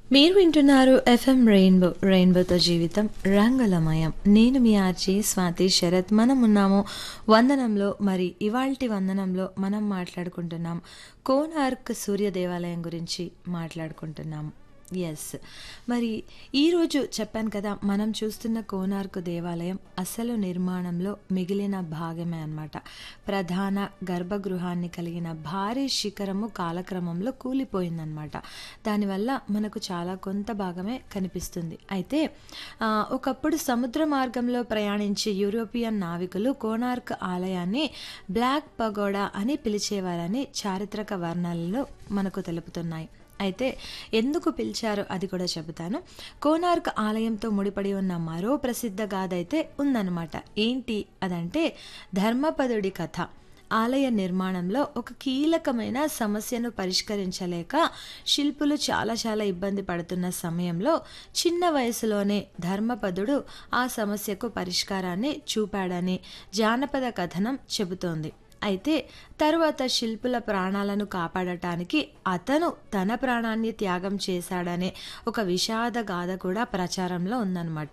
మీరు వింటున్నారు FM rainbow రెయిన్బోతో జీవితం రంగులమయం నేను మీ ఆర్జీ స్వాతి శరత్ మనం ఉన్నాము వందనంలో మరి ఇవాల్టి వందనంలో మనం మాట్లాడుకుంటున్నాం కోనార్క్ సూర్య దేవాలయం గురించి మాట్లాడుకుంటున్నాం ఎస్ మరి ఈరోజు చెప్పాను కదా మనం చూస్తున్న కోనార్క్ దేవాలయం అసలు నిర్మాణంలో మిగిలిన భాగమే అన్నమాట ప్రధాన గర్భగృహాన్ని కలిగిన భారీ శిఖరము కాలక్రమంలో కూలిపోయిందనమాట దానివల్ల మనకు చాలా కొంత భాగమే కనిపిస్తుంది అయితే ఆ, ఒకప్పుడు సముద్ర మార్గంలో ప్రయాణించే యూరోపియన్ నావికులు కోనార్క్ ఆలయాన్ని బ్లాక్ పగోడా అని పిలిచేవారని చారిత్రక వర్ణనలు మనకు తెలుపుతున్నాయి అయితే ఎందుకు పిలిచారో అది కూడా చెబుతాను కోనార్క్ ఆలయంతో ముడిపడి ఉన్న మరో ప్రసిద్ధ గాథ అయితే ఉందన్నమాట ఏంటి అదంటే ధర్మపదుడి కథ ఆలయ నిర్మాణంలో ఒక కీలకమైన సమస్యను పరిష్కరించలేక శిల్పులు చాలా చాలా ఇబ్బంది పడుతున్న సమయంలో చిన్న వయసులోనే ధర్మపదుడు ఆ సమస్యకు పరిష్కారాన్ని చూపాడని జానపద కథనం చెబుతోంది అయితే తరువాత శిల్పుల ప్రాణాలను కాపాడటానికి అతను తన ప్రాణాన్ని త్యాగం చేశాడనే ఒక విషాద గాథ కూడా ప్రచారంలో ఉందన్నమాట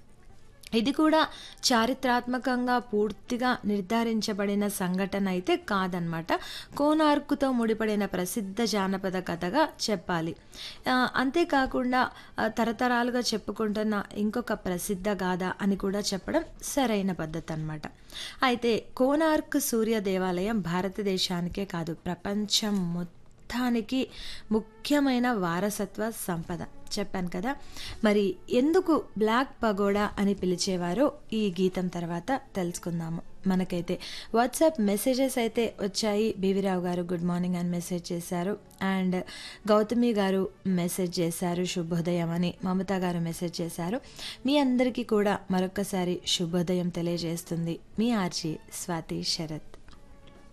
ఇది కూడా చారిత్రాత్మకంగా పూర్తిగా నిర్ధారించబడిన సంఘటన అయితే కాదనమాట కోనార్కుతో ముడిపడిన ప్రసిద్ధ జానపద కథగా చెప్పాలి ఆ, అంతేకాకుండా ఆ, తరతరాలుగా చెప్పుకుంటున్న ఇంకొక ప్రసిద్ధ గాథ అని కూడా చెప్పడం సరైన పద్ధతి అనమాట అయితే కోనార్క్ సూర్య దేవాలయం భారతదేశానికే కాదు ప్రపంచం మొత్తానికి ముఖ్యమైన వారసత్వ సంపద చెప్పాను కదా మరి ఎందుకు బ్లాక్ పగోడా అని పిలిచేవారో ఈ గీతం తర్వాత తెలుసుకుందాము మనకైతే వాట్సాప్ మెసేజెస్ అయితే వచ్చాయి బీవీరావు గారు గుడ్ మార్నింగ్ అని మెసేజ్ చేశారు అండ్ గౌతమి గారు మెసేజ్ చేశారు శుభోదయం అని మమత గారు మెసేజ్ చేశారు మీ అందరికీ కూడా మరొకసారి శుభోదయం తెలియజేస్తుంది మీ ఆర్జీ స్వాతి శరత్